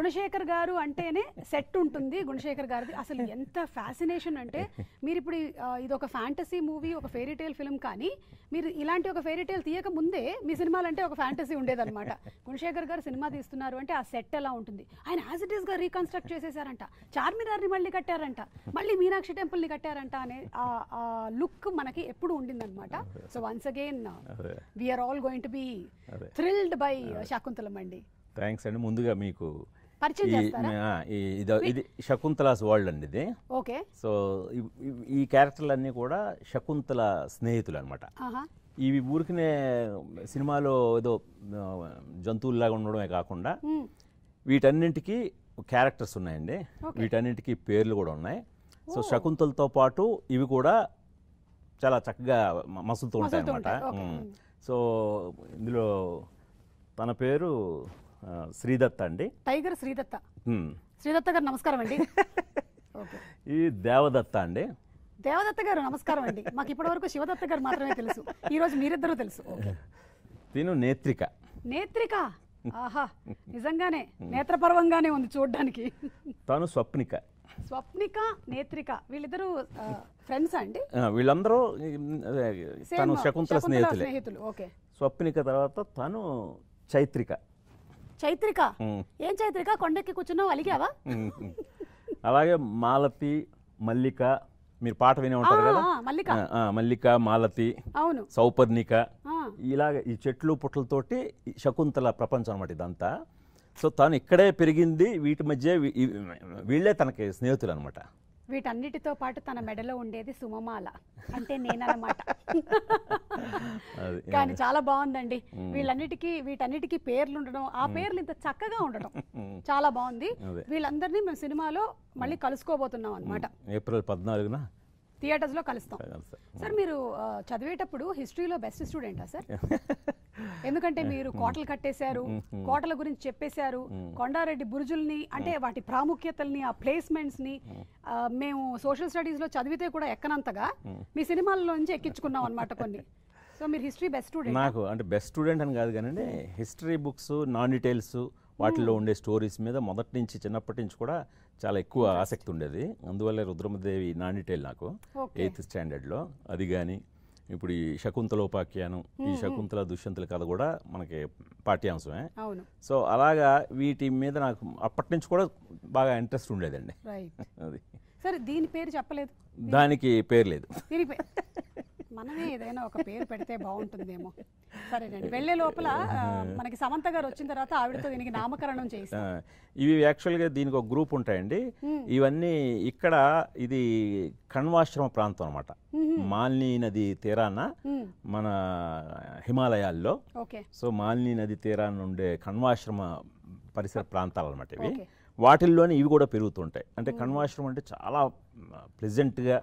గుణశేఖర్ గారు అంటేనే సెట్ ఉంటుంది గుణశేఖర్ గారిది అసలు ఎంత ఫ్యాసినేషన్ అంటే మీరు ఇప్పుడు ఈ- ఆ, ఇది ఒక ఫ్యాంటసీ మూవీ ఒక ఫెయిరీ టైల్ ఫిల్మ్ కానీ మీరు ఇలాంటి ఒక ఫెయిరీ టైల్ తీయక ముందే మీ సినిమాలు అంటే ఒక ఫ్యాంటసీ ఉండేదన్నమాట గుణశేఖర్ గారు సినిమా తీస్తున్నారు అంటే ఆ సెట్ ఎలా ఉంటుంది ఆయన యాజ్ ఇట్ ఈస్ గా రీకన్స్ట్రక్ట్ చేసేసారంట చార్మినార్ని మళ్ళీ కట్టారంట మళ్ళీ మీనాక్షి టెంపుల్ ని కట్టారంట అనే ఆ లుక్ మనకి ఎప్పుడు ఉండిందన్నమాట సో వన్స్ అగైన్ అదే we're all going to be అదే. థ్రిల్డ్ బై శకుంతలం అండి థ్యాంక్స్ అండి ముందుగా మీకు పరిచయం ఈ చేస్తారా ఆ, ఈ- ఇది- ఇది శకుంతలాస్ వరల్డ్ అండి ఇది ఓకే సో ఇవ్- ఇవ్- ఈ క్యారెక్టర్లన్నీ కూడా శకుంతల స్నేహితులు అనమాట ఆహా ఇవి ఊరికనే సినిమాలో ఏదో ఆ, జంతువుల్లాగా ఉండడమే కాకుండా మ్మ్. వీటన్నింటికి క్యారెక్టర్స్ ఉన్నాయండి Okay. వీటన్నింటికి పేర్లు కూడా ఉన్నాయి సో శకుంతలతో పాటు ఇవి కూడా చాలా చక్కగా మ- మసులుతూ ఉంటాయి మసులుతూ అనమాట ఉంటాయి. Okay. సో ఇందులో తన పేరు ఆ, శ్రీదత్త అండి టైగర్ శ్రీదత్త మ్మ్. శ్రీదత్త గారు నమస్కారం అండి ఓకే ఈ దేవదత్త అండి దేవదత్త గారు నమస్కారం అండి మాకు ఇప్పటి వరకు శివదత్త గారు మాత్రమే తెలుసు ఈ రోజు మీరిద్దరూ తెలుసు ఓకే తిను నేత్రిక నేత్రిక ఆహా నిజంగానే నేత్రపర్వంగానే ఉంది చూడడానికి తను స్వప్నిక స్వప్నిక నేత్రిక వీళ్ళిద్దరూ ఫ్రెండ్స్ అండి ఆ, వీళ్ళందరూ ఈ, అదే, Same, తను శకుంతల స్నేహితులే స్నేహితులు ఓకే స్వప్నిక తర్వాత తను చైత్రిక చైత్రిక మ్మ్. ఏం చైత్రిక కొండెక్కి కూర్చున్నావు అలిగావా మ్మ్. అలాగే మాలతి మల్లిక మీరు పాట వినే ఉంటారు ఆ, కదా ఆ, మల్లిక. ఆ, ఆ, మల్లిక మాలతి అవును సౌపర్ణిక ఆ, ఇలాగ ఈ చెట్లు పుట్లతోటి ఈ శకుంతల ప్రపంచం అన్నమాట ఇదంతా సో తను ఇక్కడే పెరిగింది వీటి మధ్య వీ- ఈ- వీళ్ళే తనకి స్నేహితులు అనమాట వీటన్నిటితో పాటు తన మెడలో ఉండేది సుమమాల అంటే నేనన్నమాట అది కానీ చాలా బాగుందండి వీళ్ళన్నిటికీ వీటన్నిటికీ పేర్లు ఉండడం ఆ పేర్లు ఇంత చక్కగా ఉండడం చాలా బాగుంది అదే. వీళ్ళందరినీ మేము సినిమాలో మళ్ళీ కలుసుకోబోతున్నాం అన్నమాట ఏప్రిల్ పద్నాలుగున థియేటర్స్ లో కలుస్తాం కలుస్తాం. సార్ మీరు ఆ, చదివేటప్పుడు హిస్టరీలో బెస్ట్ స్టూడెంటా సార్ ఎందుకంటే మీరు కోటలు కట్టేశారు కోటల గురించి చెప్పేశారు కొండారెడ్డి బురుజుల్ని అంటే వాటి ప్రాముఖ్యతల్ని ఆ ప్లేస్మెంట్స్ ని ఆ, మేము సోషల్ స్టడీస్ లో చదివితే కూడా ఎక్కనంతగా మీ సినిమాల్లో నుంచి ఎక్కించుకున్నాం అన్నమాట కొన్ని సో మీరు హిస్టరీ బెస్ట్ స్టూడెంట్ నాకు అంటే బెస్ట్ స్టూడెంట్ అని కాదు కానీ హిస్టరీ బుక్స్ నాన్ డీటెయిల్స్ వాటిలో ఉండే స్టోరీస్ మీద మొదటి నుంచి చిన్నప్పటి నుంచి కూడా చాలా ఎక్కువ ఆసక్తి ఉండేది అందువల్ల రుద్రమదేవి నాన్ డీటెయిల్ నాకు Okay. ఎయిత్ స్టాండర్డ్లో అది కానీ ఇప్పుడు ఈ శకుంతలోపాఖ్యానం ఈ శకుంతల దుష్యంతుల కథ కూడా మనకి పాఠ్యాంశమే అవును సో అలాగా వీటి మీద నాకు అప్పటి నుంచి కూడా బాగా ఇంట్రెస్ట్ ఉండేదండి రైట్ అది సరే దీని పేరు చెప్పలేదు దానికి పేరు లేదు దీని పేరు మనమే ఏదైనా ఒక పేరు పెడితే బాగుంటుందేమో సరేనండి వెళ్ళే లోపల ఆ, మనకి సమంత గారు వచ్చిన తర్వాత ఆవిడతో దీనికి నామకరణం చేసి ఆ, ఇవి యాక్చువల్గా దీనికి ఒక గ్రూప్ ఉంటాయండి ఇవన్నీ ఇక్కడ ఇది కణ్వాశ్రమ ప్రాంతం అనమాట మాలిని నది తీరాన మన హిమాలయాల్లో ఓకే సో మాలిని నది తీరాన ఉండే కణ్వాశ్రమ పరిసర ప్రాంతాలు అనమాట ఇవి Okay. వాటిల్లోనే ఇవి కూడా పెరుగుతుంటాయి అంటే కణ్వాశ్రమం అంటే చాలా ప్లెజెంట్గా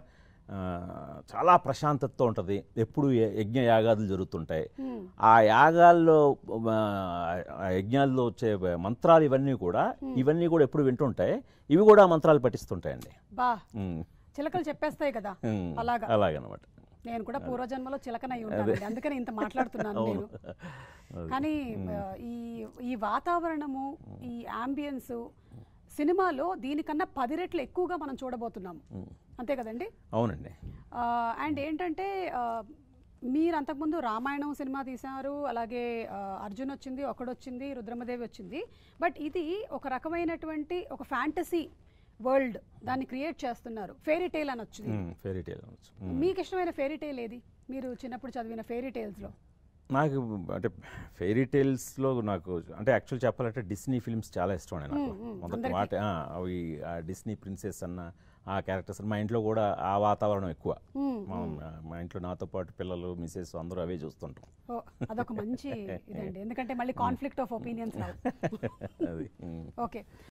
చాలా ప్రశాంతతతో ఉంటుంది ఎప్పుడు య- యజ్ఞ యాగాదులు జరుగుతుంటాయి ఆ యాగాల్లో ఆ, ఆ యజ్ఞాల్లో వచ్చే మంత్రాలు ఇవన్నీ కూడా ఇవన్నీ కూడా ఎప్పుడు వింటుంటాయి ఇవి కూడా మంత్రాలు పఠిస్తుంటాయండి బా ఉమ్. చిలకలు చెప్పేస్తాయి కదా ఉమ్. అలాగా అలాగనమాట నేను కూడా పూర్వజన్మలో చిలకనై ఉంటాను అందుకని ఇంత మాట్లాడుతున్నాను నేను కానీ ఆ, ఈ ఈ వాతావరణము ఈ అంబియన్స్ సినిమాలో దీనికన్నా పది రెట్లు ఎక్కువగా మనం చూడబోతున్నాము అంతే కదండి అవునండి అండ్ ఏంటంటే ఆ, మీరు అంతకుముందు రామాయణం సినిమా తీశారు అలాగే ఆ, అర్జున్ వచ్చింది ఒకడొచ్చింది రుద్రమదేవి వచ్చింది బట్ ఇది ఒక రకమైనటువంటి ఒక ఫ్యాంటసీ వరల్డ్ దాన్ని క్రియేట్ చేస్తున్నారు ఫెయిరీ టైల్ అని వచ్చింది ఫెయిరీ టైల్ అనొచ్చు మీకు ఇష్టమైన ఫెయిరీ టైల్ ఏది మీరు చిన్నప్పుడు చదివిన ఫెయిరీ టైల్స్లో నాకు అంటే ఫెయిరీ టైల్స్లో నాకు అంటే యాక్చువల్ చెప్పాలంటే డిస్నీ ఫిల్మ్స్ చాలా ఇష్టం అండి నాకు మొదటి వాటి ఆ, అవి ఆ డిస్నీ ప్రిన్సెస్ అన్న ఆ క్యారెక్టర్స్ మా ఇంట్లో కూడా ఆ వాతావరణం ఎక్కువ మా మా ఇంట్లో నాతో పాటు పిల్లలు మిసెస్ అందరూ అవే చూస్తుంటాం ఓ అదొక మంచి ఇదండి ఎందుకంటే మళ్ళీ కాన్ఫ్లిక్ట్ ఆఫ్ ఒపీనియన్స్ అది ఉమ్. ఓకే